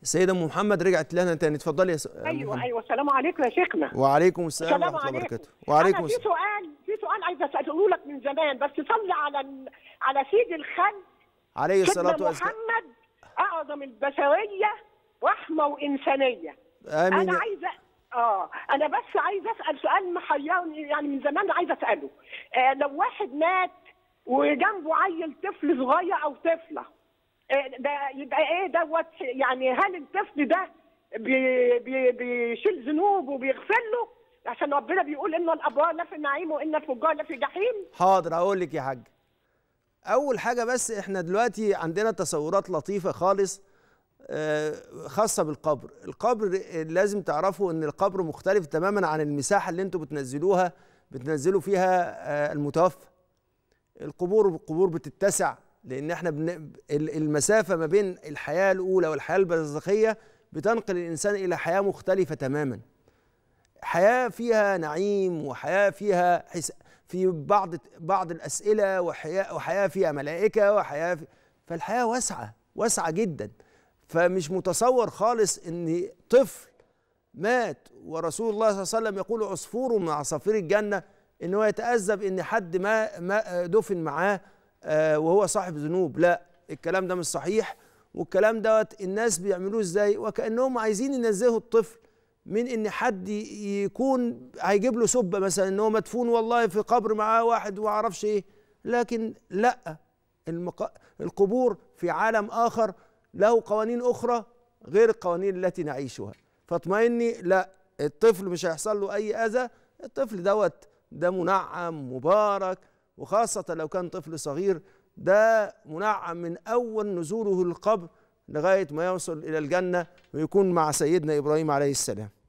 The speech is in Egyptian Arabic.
السيده ام محمد رجعت لنا تاني اتفضلي يا س... أم ايوه محمد. ايوه السلام عليكم يا شيخنا وعليكم السلام السلام ورحمه الله عليكم وبركاته وعليكم انا في السلام سؤال في سؤال عايزه اساله لك من زمان بس صلي على ال... على سيد الخلق عليه الصلاه سيدنا والسلام محمد اعظم البشريه رحمه وانسانيه امين انا عايزه اه انا بس عايزه اسال سؤال محيرني يعني من زمان عايزه اساله آه لو واحد مات وجنبه عيل طفل صغير او طفله آه ده يبقى ايه دوت يعني هل الطفل ده بي بي بيشيل ذنوب وبيغفر له عشان ربنا بيقول ان الابرار لا في النعيم وان الفجار لا في جحيم حاضر هقول لك يا حاج اول حاجه بس احنا دلوقتي عندنا تصورات لطيفه خالص آه، خاصه بالقبر القبر آه، لازم تعرفوا ان القبر مختلف تماما عن المساحه اللي انتوا بتنزلوها بتنزلوا فيها آه، المتوفى القبور القبور بتتسع لان احنا بن... ال- المسافه ما بين الحياه الاولى والحياه البرزخيه بتنقل الانسان الى حياه مختلفه تماما حياه فيها نعيم وحياه فيها حس... في بعض بعض الاسئله وحياه وحياه فيها ملائكه وحياه في... فالحياه واسعه واسعه جدا فمش متصور خالص ان طفل مات ورسول الله صلى الله عليه وسلم يقول عصفور من عصافير الجنه ان هو يتاذى بان حد ما ما دفن معاه آه، وهو صاحب ذنوب لا الكلام ده مش صحيح والكلام دوت الناس بيعملوه ازاي وكانهم عايزين ينزهوا الطفل من ان حد ي- يكون هيجيب له سبه مثلا ان هو مدفون والله في قبر معاه واحد وما اعرفش ايه لكن لا المق... القبور في عالم اخر له قوانين اخرى غير القوانين التي نعيشها فاطمئني لا الطفل مش هيحصل له اي اذى الطفل دوت ده منعم مبارك وخاصة لو كان طفل صغير ده منعم من أول نزوله للقبر لغاية ما يوصل إلى الجنة ويكون مع سيدنا إبراهيم عليه السلام